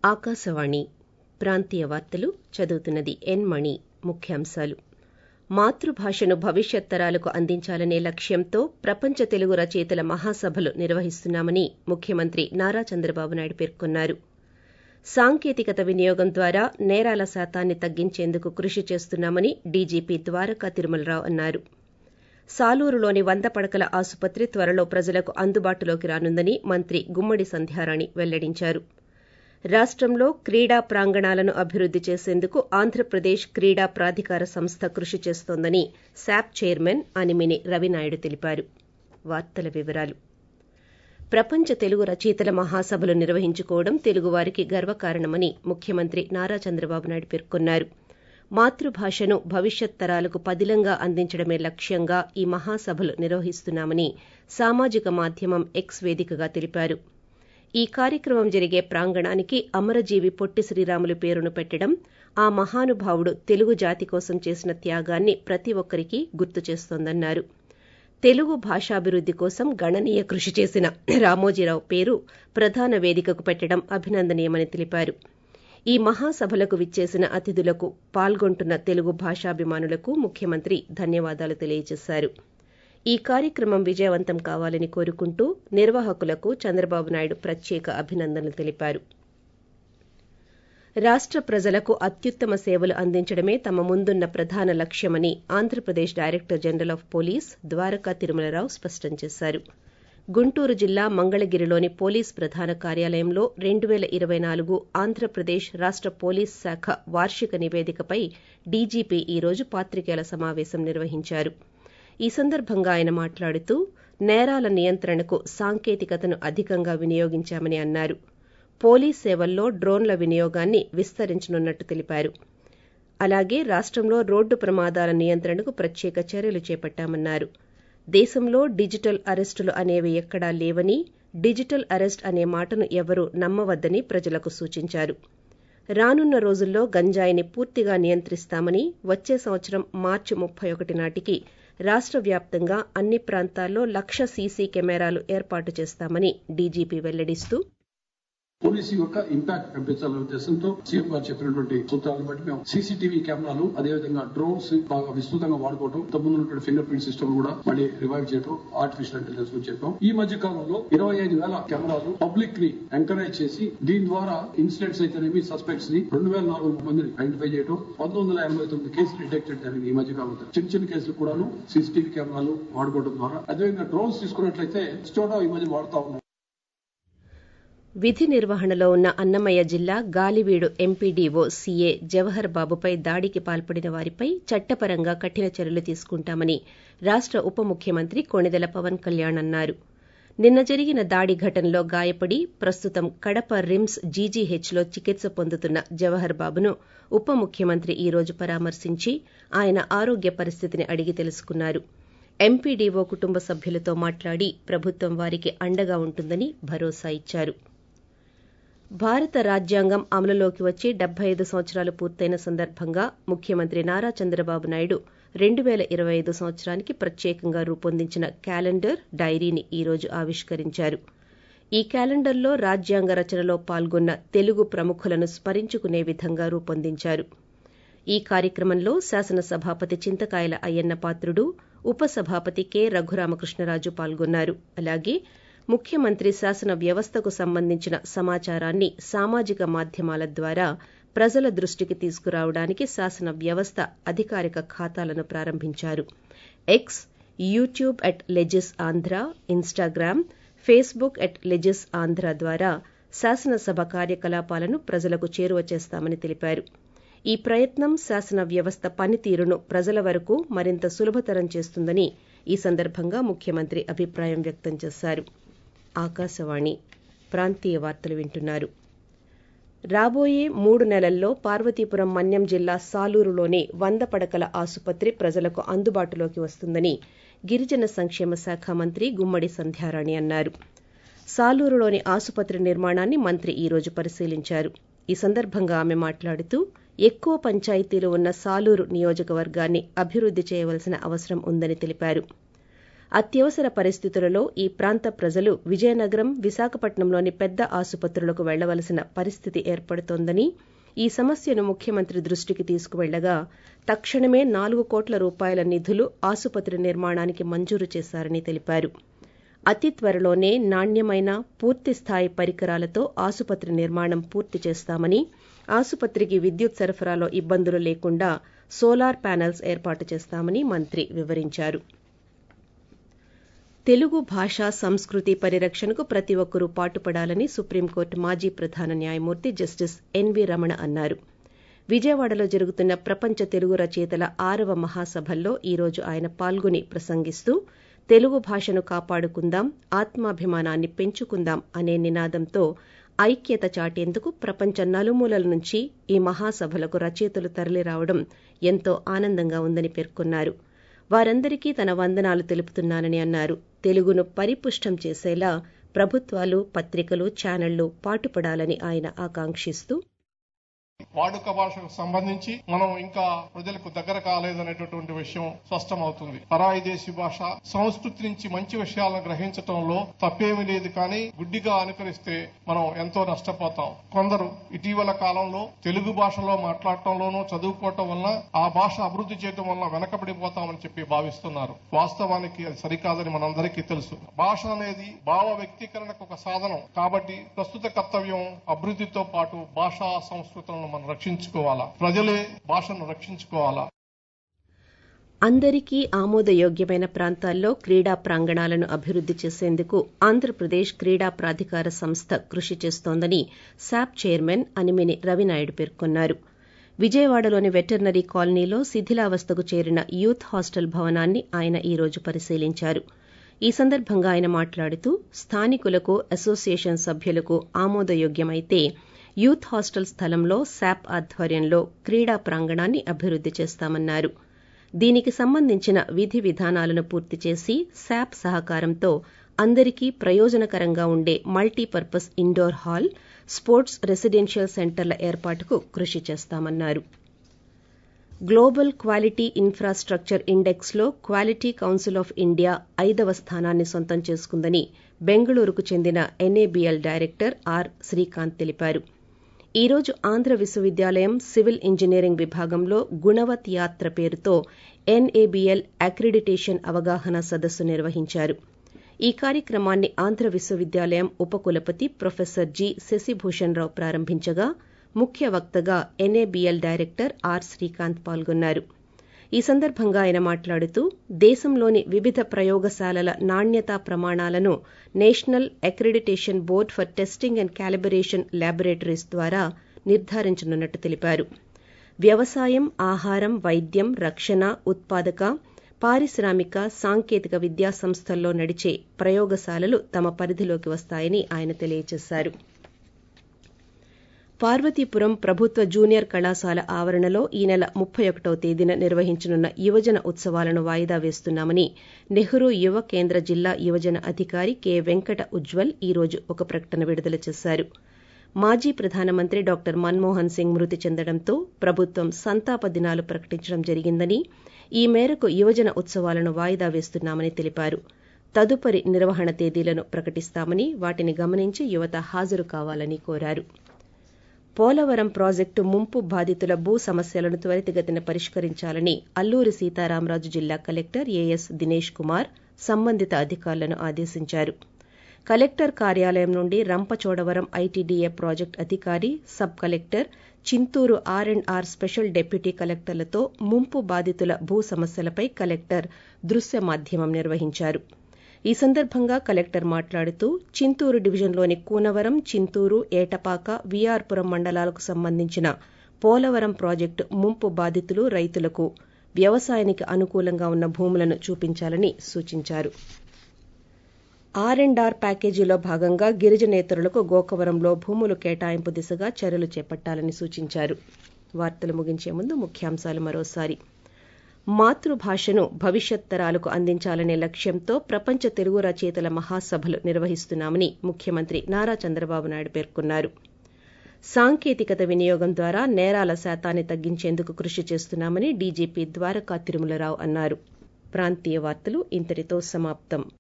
ఆకాశవాణి ప్రాంతీయ వార్తలు చదువుతున్నది ఎన్ మణి ముఖ్యాంశాలు మాతృభాషను భవిష్యత్ తరాలకు అందించాలనే లక్ష్యంతో ప్రపంచ తెలుగు రచయితల మహాసభలు నిర్వహిస్తున్నామని ముఖ్యమంత్రి నారా చంద్రబాబు నాయుడు పేర్కొన్నారు సాంకేతికత వినియోగం ద్వారా నేరాల శాతాన్ని తగ్గించేందుకు కృషి చేస్తున్నామని డీజీపీ ద్వారకా తిరుమలరావు అన్నారు సాలూరులోని వంద పడకల ఆసుపత్రి త్వరలో ప్రజలకు అందుబాటులోకి రానుందని మంత్రి గుమ్మడి సంధ్యారాణి వెల్లడించారు రాష్టంలో క్రీడా ప్రాంగణాలను అభివృద్ది చేసేందుకు ఆంధ్రప్రదేశ్ క్రీడా ప్రాధికార సంస్థ కృషి చేస్తోందని శాప్ చైర్మన్ అనిమిని రవినాయుడు తెలిపారు వార్తల వివరాలు ప్రపంచ తెలుగు రచయితల మహాసభలు నిర్వహించుకోవడం తెలుగువారికి గర్వకారణమని ముఖ్యమంత్రి నారా చంద్రబాబు నాయుడు పేర్కొన్నారు మాతృభాషను భవిష్యత్ తరాలకు పదిలంగా అందించడమే లక్ష్యంగా ఈ మహాసభలు నిర్వహిస్తున్నామని సామాజిక మాధ్యమం ఎక్స్ వేదికగా తెలిపారు ఈ కార్యక్రమం జరిగే ప్రాంగణానికి అమరజీవి పొట్టి శ్రీరాములు పేరును పెట్టడం ఆ మహానుభావుడు తెలుగు జాతి కోసం చేసిన త్యాగాన్ని ప్రతి ఒక్కరికీ గుర్తు చేస్తోందన్నారు తెలుగు భాషాభివృద్ది కోసం గణనీయ కృషి చేసిన రామోజీరావు పేరు ప్రధాన వేదికకు పెట్టడం అభినందనీయమని తెలిపారు ఈ మహాసభలకు విచ్చేసిన అతిథులకు పాల్గొంటున్న తెలుగు భాషాభిమానులకు ముఖ్యమంత్రి ధన్యవాదాలు తెలియజేశారు ఈ కార్యక్రమం విజయవంతం కావాలని కోరుకుంటూ నిర్వాహకులకు చంద్రబాబు నాయుడు ప్రత్యేక అభినందనలు తెలిపారు రాష్ట ప్రజలకు అత్యుత్తమ సేవలు అందించడమే తమ ముందున్న ప్రధాన లక్ష్యమని Andhra Pradesh director general of police Dwaraka Tirumala Rao స్పష్టం చేశారు గుంటూరు జిల్లా మంగళగిరిలోని పోలీస్ ప్రధాన కార్యాలయంలో రెండు పేల ఇరవై నాలుగు ఆంధ్రప్రదేశ్ రాష్ట పోలీస్ శాఖ వార్షిక నివేదికపై డీజీపీ ఈ రోజు పాత్రికేయుల సమావేశం నిర్వహించారు ఈ సందర్భంగా ఆయన మాట్లాడుతూ నేరాల నియంత్రణకు సాంకేతికతను అధికంగా వినియోగించామని అన్నారు పోలీస్ సేవల్లో డ్రోన్ల వినియోగాన్ని విస్తరించనున్నట్టు తెలిపారు అలాగే రాష్టంలో రోడ్డు ప్రమాదాల నియంత్రణకు ప్రత్యేక చర్యలు చేపట్టామన్నారు దేశంలో డిజిటల్ అరెస్టులు అనేవి ఎక్కడా లేవని డిజిటల్ అరెస్ట్ అనే మాటను ఎవరూ నమ్మవద్దని ప్రజలకు సూచించారు రానున్న రోజుల్లో గంజాయిని పూర్తిగా నియంత్రిస్తామని వచ్చే సంవత్సరం మార్చి ముప్పై ఒకటి నాటికి రాష్ట వ్యాప్తంగా అన్ని ప్రాంతాల్లో లక్ష సీసీ కెమెరాలు ఏర్పాటు చేస్తామని డీజీపీ వెల్లడిస్తూ పోలీసు యొక్క ఇంపాక్ట్ పెంపించాలనే ఉద్దేశంతో సీఎం గారు చెప్పినటువంటి సూత్రాలను బట్టి మేము సీసీటీవీ కెమెరాలు అదేవిధంగా డ్రోన్స్ బాగా విస్తృతంగా వాడుకోవడం ఇంతకుముందు ఉన్నటువంటి ఫింగర్ ప్రింట్ సిస్టమ్ కూడా మళ్ళీ రివైవ్ చేయడం ఆర్టిఫిషియల్ ఇంటెలిజెన్స్ గురించి చెప్పాం ఈ మధ్య కాలంలో ఇరవై ఐదు వేల కెమెరాలు పబ్లిక్ ని ఎంకరేజ్ చేసి దీని ద్వారా ఇన్సిడెంట్స్ అయితేనేమి సస్పెక్ట్స్ ని రెండు వేల నాలుగు వందల మందిని ఐడెంటిఫై చేయడం పంతొమ్మిది వందల ఎనభై తొమ్మిది కేసులు డిటెక్టెడ్ జరిగింది ఈ మధ్య కాలంలో చిన్న చిన్న కేసులు కూడాను సీసీటీవీ కెమెరాలు వాడుకోవడం ద్వారా అదేవిధంగా డ్రోన్స్ తీసుకున్నట్లయితే చోట ఈ మధ్య వాడుతా ఉన్నాం విధి నిర్వహణలో ఉన్న అన్నమయ్య జిల్లా గాలివీడు ఎంపీడీఓ సీఏ జవహర్ బాబుపై దాడికి పాల్పడిన వారిపై చట్టపరంగా కఠిన చర్యలు తీసుకుంటామని రాష్ట ఉప ముఖ్యమంత్రి కొణిదెల పవన్ కళ్యాణ్ అన్నారు నిన్న జరిగిన దాడి ఘటనలో గాయపడి ప్రస్తుతం కడప రిమ్స్ జీజీహెచ్లో చికిత్స పొందుతున్న జవహర్ బాబును ఉప ముఖ్యమంత్రి ఈ రోజు పరామర్శించి ఆయన ఆరోగ్య పరిస్థితిని అడిగి తెలుసుకున్నారు ఎంపీడీఓ కుటుంబ సభ్యులతో మాట్లాడి ప్రభుత్వం వారికి అండగా ఉంటుందని భరోసా ఇచ్చారు భారత రాజ్యాంగం అమలులోకి వచ్చి డెబ్బై ఐదు సంవత్సరాలు పూర్తయిన సందర్భంగా ముఖ్యమంత్రి నారా చంద్రబాబు నాయుడు రెండు పేల ఇరవై ఐదు సంవత్సరానికి ప్రత్యేకంగా రూపొందించిన క్యాలెండర్ డైరీని ఈ రోజు ఆవిష్కరించారు ఈ క్యాలెండర్లో రాజ్యాంగ రచనలో పాల్గొన్న తెలుగు ప్రముఖులను స్మరించుకునే విధంగా రూపొందించారు ఈ కార్యక్రమంలో శాసనసభాపతి చింతకాయల అయ్యన్న పాత్రుడు ఉపసభాపతి కె రఘురామకృష్ణరాజు పాల్గొన్నారు అలాగే ముఖ్యమంత్రి శాసన వ్యవస్థకు సంబంధించిన సమాచారాన్ని సామాజిక మాధ్యమాల ద్వారా ప్రజల దృష్టికి తీసుకురావడానికి శాసన వ్యవస్థ అధికారిక ఖాతాలను ప్రారంభించారు X YouTube at Legis Andhra Instagram Facebook at Legis Andhra ద్వారా శాసనసభ కార్యకలాపాలను ప్రజలకు చేరువ చేస్తామని తెలిపారు ఈ ప్రయత్నం శాసన వ్యవస్థ పనితీరును ప్రజల వరకు మరింత సులభతరం చేస్తుందని ఈ సందర్భంగా ముఖ్యమంత్రి అభిప్రాయం వ్యక్తం చేశారు ఆకాశవాణి ప్రాంతీయ వార్తలు వింటున్నారు రాబోయే మూడు నెలల్లో పార్వతీపురం మన్యం జిల్లా సాలూరులోని వంద పడకల ఆసుపత్రి ప్రజలకు అందుబాటులోకి వస్తుందని గిరిజన సంక్షేమ శాఖ మంత్రి గుమ్మడి సంధ్యారాణి అన్నారు సాలూరులోని ఆసుపత్రి నిర్మాణాన్ని మంత్రి ఈ రోజు పరిశీలించారు ఈ సందర్భంగా ఆమె మాట్లాడుతూ ఎక్కువ పంచాయతీలు ఉన్న సాలూరు నియోజకవర్గాన్ని అభివృద్ది చేయవలసిన అవసరం ఉందని తెలిపారు అత్యవసర పరిస్థితులలో ఈ ప్రాంత ప్రజలు విజయనగరం విశాఖపట్నంలోని పెద్ద ఆసుపత్రులకు వెళ్లవలసిన పరిస్థితి ఏర్పడుతోందని ఈ సమస్యను ముఖ్యమంత్రి దృష్టికి తీసుకువెళ్లగా తక్షణమే నాలుగు కోట్ల రూపాయల నిధులు ఆసుపత్రి నిర్మాణానికి మంజూరు చేశారని తెలిపారు అతి త్వరలోనే నాణ్యమైన పూర్తిస్థాయి పరికరాలతో ఆసుపత్రి నిర్మాణం పూర్తి చేస్తామని ఆసుపత్రికి విద్యుత్ సరఫరాలో ఇబ్బందులు లేకుండా సోలార్ ప్యానెల్స్ ఏర్పాటు చేస్తామని మంత్రి వివరించారు తెలుగు భాష సంస్కృతి పరిరక్షణకు ప్రతి ఒక్కరూ పాటుపడాలని సుప్రీంకోర్టు మాజీ ప్రధాన న్యాయమూర్తి జస్టిస్ ఎన్వీ రమణ అన్నారు విజయవాడలో జరుగుతున్న ప్రపంచ తెలుగు రచయితల ఆరవ మహాసభల్లో ఈరోజు ఆయన పాల్గొని ప్రసంగిస్తూ తెలుగు భాషను కాపాడుకుందాం ఆత్మాభిమానాన్ని పెంచుకుందాం అనే నినాదంతో ఐక్యత చాటేందుకు ప్రపంచ నలుమూలల నుంచి ఈ మహాసభలకు రచయితలు తరలిరావడం ఎంతో ఆనందంగా ఉందని పేర్కొన్నారు వారందరికీ తన వందనాలు తెలుపుతున్నానని అన్నారు తెలుగును పరిపుష్టం చేసేలా ప్రభుత్వాలు పత్రికలు ఛానళ్లు పాటుపడాలని ఆయన ఆకాంక్షిస్తూ వాడుక భాషకు సంబంధించి మనం ఇంకా ప్రజలకు దగ్గర కాలేదనేటటువంటి విషయం స్పష్టమవుతుంది పరాయి దేశీ భాష సంస్కృతి నుంచి మంచి విషయాలను గ్రహించడంలో తప్పేమీ లేదు కానీ గుడ్డిగా అనుకరిస్తే మనం ఎంతో నష్టపోతాం కొందరు ఇటీవల కాలంలో తెలుగు భాషలో మాట్లాడటంలోనూ చదువుకోవటం వలన ఆ భాష అభివృద్ధి చేయడం వలన వెనకబడిపోతామని చెప్పి భావిస్తున్నారు వాస్తవానికి అది సరికాదని మనందరికీ తెలుసు భాష అనేది భావ వ్యక్తీకరణకు ఒక సాధనం కాబట్టి ప్రస్తుత కర్తవ్యం అభివృద్ధితో పాటు భాషా సంస్కృతులను మనం రక్షించుకోవాలా ప్రజలే భాషను రక్షించుకోవాలా అందరికీ ఆమోదయోగ్యమైన ప్రాంతాల్లో క్రీడా ప్రాంగణాలను అభివృద్ది చేసేందుకు ఆంధ్రప్రదేశ్ క్రీడా ప్రాధికార సంస్థ కృషి చేస్తోందని శాప్ చైర్మన్ అనిమిని రవినాయుడు పేర్కొన్నారు విజయవాడలోని వెటర్నరీ కాలనీలో శిథిలావస్థకు చేరిన యూత్ హాస్టల్ భవనాన్ని ఆయన ఈ రోజు పరిశీలించారు ఈ సందర్భంగా ఆయన మాట్లాడుతూ స్థానికులకు అసోసియేషన్ సభ్యులకు ఆమోదయోగ్యమైతే యూత్ హాస్టల్ స్థలంలో శాప్ ఆధ్వర్యంలో క్రీడా ప్రాంగణాన్ని అభివృద్ది చేస్తామన్నారు దీనికి సంబంధించిన విధి విధానాలను పూర్తి చేసి శాప్ సహకారంతో అందరికీ ప్రయోజనకరంగా ఉండే multipurpose indoor hall sports residential సెంటర్ల ఏర్పాటుకు కృషి చేస్తామన్నారు గ్లోబల్ క్వాలిటీ ఇన్ఫ్రాస్ట్రక్చర్ ఇండెక్స్లో క్వాలిటీ కౌన్సిల్ ఆఫ్ ఇండియా ఐదవ స్థానాన్ని సొంతం చేసుకుందని బెంగళూరుకు చెందిన ఎన్ఏబీఎల్ డైరెక్టర్ ఆర్ శ్రీకాంత్ తెలిపారు ఈ రోజు ఆంధ్ర విశ్వవిద్యాలయం సివిల్ ఇంజనీరింగ్ విభాగంలో గుణవత్ యాత్ర పేరుతో ఎన్ఏబీఎల్ అక్రిడిటేషన్ అవగాహన సదస్సు నిర్వహించారు ఈ కార్యక్రమాన్ని ఆంధ్ర విశ్వవిద్యాలయం ఉపకులపతి ప్రొఫెసర్ జి శశిభూషణ్ రావు ప్రారంభించగా ముఖ్య వక్తగా ఎన్ఏబీఎల్ డైరెక్టర్ ఆర్ శ్రీకాంత్ పాల్గొన్నారు ఈ సందర్భంగా ఆయన మాట్లాడుతూ దేశంలోని వివిధ ప్రయోగశాలల నాణ్యతా ప్రమాణాలను national accreditation board for testing and calibration laboratories ద్వారా నిర్ధారించనున్నట్టు తెలిపారు వ్యవసాయం ఆహారం వైద్యం రక్షణ ఉత్పాదక పారిశ్రామిక సాంకేతిక విద్యా సంస్థల్లో నడిచే ప్రయోగశాలలు తమ పరిధిలోకి వస్తాయని ఆయన తెలియజేశారు పార్వతీపురం ప్రభుత్వ జూనియర్ కళాశాల ఆవరణలో ఈ నెల ముప్పై ఒకటవ తేదీన నిర్వహించనున్న యువజన ఉత్సవాలను వాయిదా వేస్తున్నామని నెహ్రూ యువ కేంద్ర జిల్లా యువజన అధికారి కె వెంకట ఉజ్వల్ ఈ రోజు ఒక ప్రకటన విడుదల చేశారు మాజీ ప్రధానమంత్రి డాక్టర్ మన్మోహన్ సింగ్ మృతి చెందడంతో ప్రభుత్వం సంతాప దినాలు ప్రకటించడం జరిగిందని ఈ మేరకు యువజన ఉత్సవాలను వాయిదా వేస్తున్నామని తెలిపారు తదుపరి నిర్వహణ తేదీలను ప్రకటిస్తామని వాటిని గమనించి యువత హాజరు కావాలని కోరారు పోలవరం ప్రాజెక్టు ముంపు బాధితుల భూ సమస్యలను త్వరితగతిన పరిష్కరించాలని అల్లూరి సీతారామరాజు జిల్లా కలెక్టర్ ఏఎస్ దినేష్ కుమార్ సంబంధిత అధికారులను ఆదేశించారు కలెక్టర్ కార్యాలయం నుండి రంపచోడవరం ఐటీడీఏ ప్రాజెక్టు అధికారి sub collector Chinturu R and R special deputy కలెక్టర్లతో ముంపు బాధితుల భూ సమస్యలపై కలెక్టర్ దృశ్య మాధ్యమం నిర్వహించారు ఈ సందర్భంగా కలెక్టర్ మాట్లాడుతూ చింతూరు డివిజన్లోని కూనవరం చింతూరు ఏటపాక వీఆర్పురం మండలాలకు సంబంధించిన పోలవరం ప్రాజెక్టు ముంపు బాధితులు రైతులకు వ్యవసాయానికి అనుకూలంగా ఉన్న భూములను చూపించాలని సూచించారు ఆర్ అండ్ ఆర్ ప్యాకేజీలో భాగంగా గిరిజనేతరులకు గోకవరంలో భూములు కేటాయింపు దిశగా చర్యలు చేపట్టాలని సూచించారు వార్తలు ముగించే ముందు ముఖ్యాంశాలు మరోసారి మాతృభాషను భవిష్యత్ తరాలకు అందించాలనే లక్ష్యంతో ప్రపంచ తెలుగు రచయితల మహాసభలు నిర్వహిస్తున్నామని ముఖ్యమంత్రి నారా చంద్రబాబు నాయుడు పేర్కొన్నారు సాంకేతికత వినియోగం ద్వారా నేరాల శాతాన్ని తగ్గించేందుకు కృషి చేస్తున్నామని డీజీపీ ద్వారకా తిరుమలరావు అన్నారు ప్రాంతీయ వార్తలు ఇంతటితో సమాప్తం